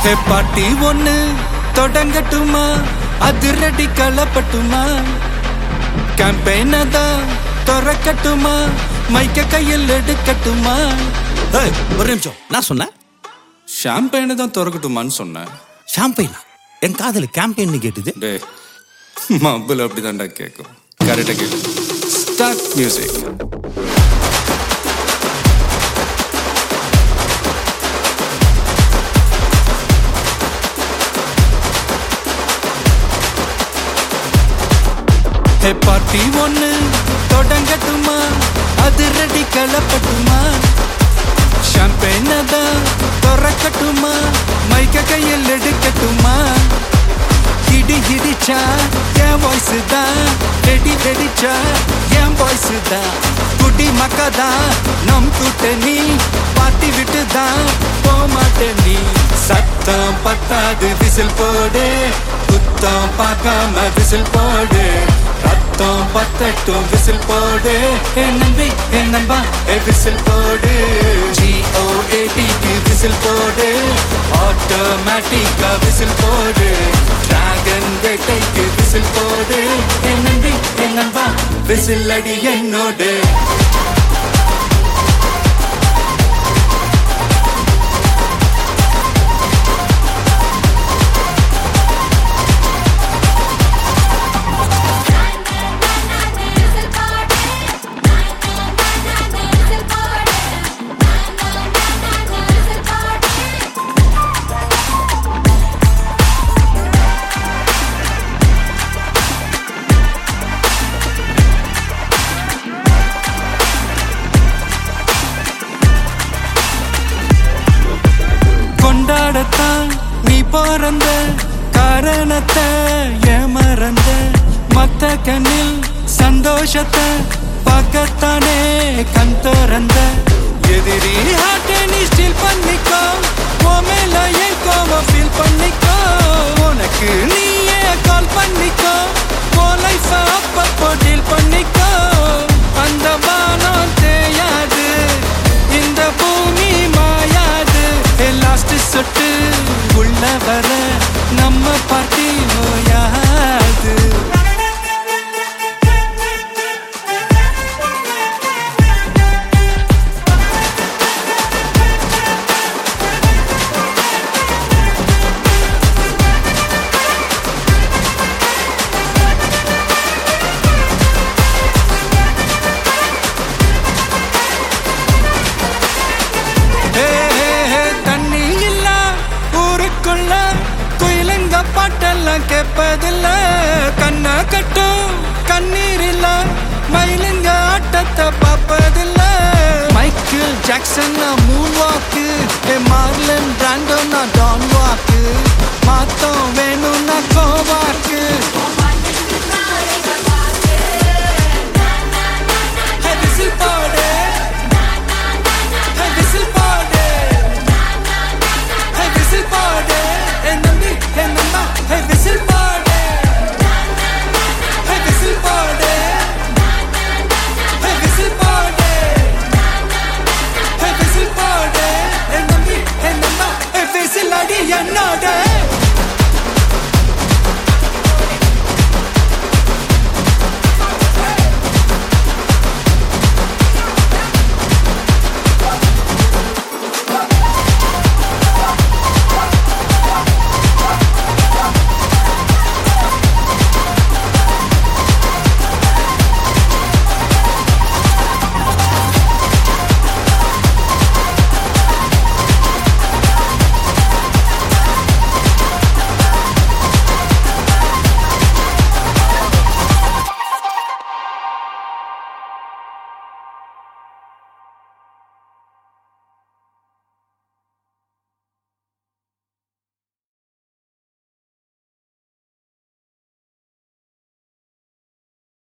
ஹே பாட்டி ஒண்ணு தொடங்கட்டுமா அதிரடி களப்பட்டுமா கேம்பெயின தான் திறக்கட்டுமா மைக்க கையில் எடுக்கட்டுமா ஏய், ஒரு நிமிஷம் நான் சொன்னேன் ஷாம்பெயினை தான் திறக்கட்டுமான்னு சொன்னேன் ஷாம்பெயினா என் காதல கேம்பெயின் கேட்டுது டே மப்பிள் அப்படிதான்டா கேட்கும் கரெக்டாக கேட்கு ஸ்டார்ட் மியூசிக் ஹே பாட்டி ஒண்ணு தொடங்கட்டுமா அது ரெடி களப்பட்டுமா ஷாம்பெயினை தான் திறக்கட்டுமா மைக்க கையில் எடுக்கட்டுமா இடி இடிச்சா என் வாய்ஸ் தான் வெடி வெடிச்சா என் வாய்ஸ் தான் குடி மக்கதான் நம் கூட்டணி பாட்டி விட்டு தான் போமாட்ட நீ சத்தம் பத்தாது விசில் போடு குத்தம் பார்க்காம விசில் போடு ரத்தம் பத்தட்டும் விசில் போடு என் நம்பி என் நம்பா ஏ விசில் போடு ஜிஓஏடிக்கு விசில் போடு ஆட்டோமேட்டிக்கா விசில் போடு டிராகன் வேட்டைக்கு விசில் போடு என் நம்பி என் நம்பா விசில் அடி என்னோடு கொண்டாடத்தான் நீ பிறந்த காரணத்தை ஏமறந்த மத்த கண்ணில் சந்தோஷத்தை பார்க்கத்தானே கண் திறந்த எதிரி ஹார்ட்டை நீ ஸ்டீல் பண்ணிக்கோ உன் மேல என் கோவம் ஃபீல் பண்ணிக்கோ உனக்கு நீயே கால் பண்ணிக்கோ உன் லைஃப் அப்பப்போ டீல் பண்ணிக்கோ அந்த வானம் தேயாது இந்த பூமி மாயாது லாஸ்ட் சொட்டு உள்ள வர நம்ம பார்ட்டி நோயாது ஹே, ஹே, ஹே, தண்ணி இல்ல ஊருக்குள்ள குயிலுங்க பாட்டெல்லாம் கேட்பதில்ல கண்ணா கட்டும் கண்ணீர் இல்ல மயிலுங்க ஆட்டத்தை பார்ப்பதில்ல Michael Jackson moonwalk Marlon Brando நான் டான் வாக்கு மாத்தம் வேணும்னா கோவா